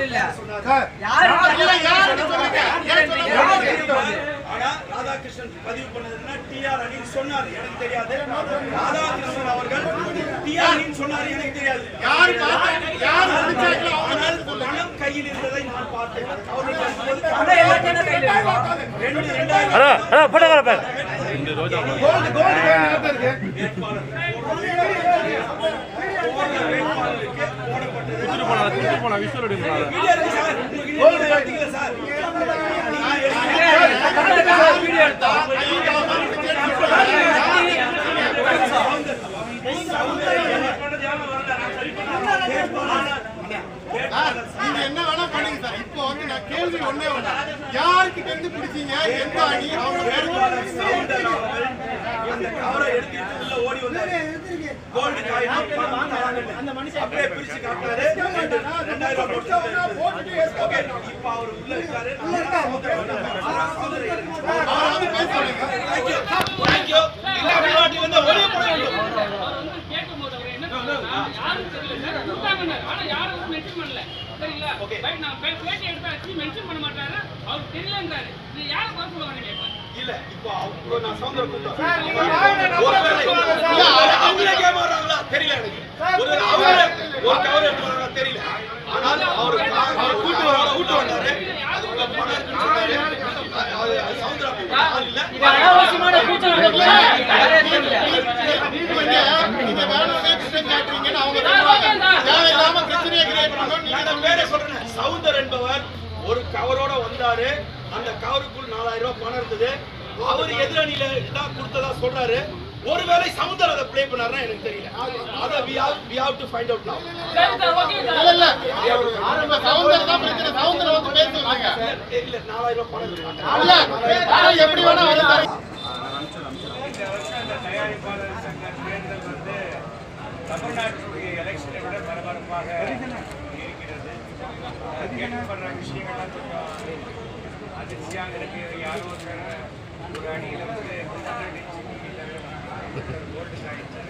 இல்ல சார் யாரு இல்ல, யாருக்கு சொல்லுங்க? ஏன் சொல்லுங்க? ஆனா ராதாகிருஷ்ணன் பதிவு பண்ணதுன்னா டிஆர் அணின்னு சொன்னாரு எனக்கு தெரியாது ராதாகிருஷ்ணன் அவர்கள் டிஆர் அணின்னு சொன்னாரு எனக்கு தெரியாது யாரு பார்த்தா- யாரு அடிச்சாங்களோ அவங்க ஆனால் பணம் கையில் இருந்ததை நான் பார்த்தேன் அவர்கள் வரும்போது பணம் எல்லாத்தையும் கையில இருக்கும். ரெண்டு ரெண்டாயிரம் hello hello photographer gold gold gold எங்க இருக்கு வீடியோ இருக்கு சார் உங்களுக்கு நீங்க எடுத்தீங்களா சார் வீடியோ எடுத்தோம். சார், நீங்க என்ன வேணா பண்ணுங்க சார் இப்போ வந்து நான் கேள்வி ஒண்ணே ஒண்ணு யாருக்கிட்ட இருந்து பிடிச்சீங்க எந்த அணி அவங்க பேரு சவுண்டர் அவர்கள் அந்த கவரை எடுத்துட்டு உள்ள ஓடி வந்தாரு கோல்டு காயின் பணம் தராங்கன்னு. அப்படியே பிரிச்சு காட்டினாரு ரெண்டு- ரெண்டாயிரம் ரூபாய் போட்டு ஓகே இப்ப அவர் உள்ள இருக்காரு அவரை வந்து பேச சொல்லுங்க தேங்க்யூ தேங்க்யூ இந்த அபிவாட்டி வந்து ஒளிய போட வேண்டும் அவர் வந்து கேட்கும்போது அவர் என்ன சொன்னாருன்னா, யாரும் தெரியல சார், கொடுத்தாங்கன்னாரு. ஆனா யாரும் வந்து mention பண்ணல. சரிங்களா? Right, நான் பே- பேட்டி எடுத்தாச்சு, mention பண்ண மாட்டாரு. அவருக்கு தெரியலன்றாரு. இது யாரை பார்த்து சொல்ல வரீங்க இப்ப? இல்ல இப்போ அவங்க நான் சவுந்தர கூட்டம் இல்ல அவங்களே கேம் ஆடுறாங்களா தெரியல எனக்கு ஒரு அவங்களே ஒரு கவர் எடுத்து வராங்களா தெரியல ஆனால் அவர் அவர் கூட்டு வர கூட்டு வந்தாரு அதுக்குள்ள பணம் இருக்குன்னு சொன்னாரு அது அது சவுந்தர ஆள் இல்ல இது அனாவசியமான கூச்சல் நடக்குது. யாரே தெரியல. நீங்க வந்து நீங்க வேணும்னே கிருஷ்ணன் காட்டுறீங்கன்னு அவங்க சொல்றாங்க தேவையில்லாம பிரச்சனையை கிரியேட் பண்ணணும் நீங்க நான் பேரை சொல்றேன் சவுந்தர் என்பவர் ஒரு கவரோட வந்தாரு அந்த கவருக்குள் நாலாயிரம் ரூபாய் பணம் இருந்தது அவர் எதிரணியில தான் கொடுத்ததா சொல்றாரு ஒருவேளை சவுந்தர் அதை ப்ளே பண்ணாருன்னா எனக்கு தெரியல அதை we have we have to find out now சரி சார், okay சார். இல்ல இல்ல ஆரம்ப சவுந்தர் தான் பிரச்சனை சவுந்தர் வந்து பேச சொல்லுங்க இல்ல நாலாயிரம் ரூபாய் பணம் இருக்கு இல்ல பணம் எப்படி வேணா வரும் சார் இந்த வருஷம் அந்த தயாரிப்பாளர் சங்க தேர்தல் வந்து தமிழ்நாட்டுடைய எலெக்ஷனை விட பரபரப்பாக இருக்கிறது அது கேட்கப்படுற விஷயங்கள்லாம் கொஞ்சம் அதிர்ச்சியாக இருக்கு யாரோ ஒருத்தர் ஒரு அணியில் வந்து கோல்டு காயின்ஸ்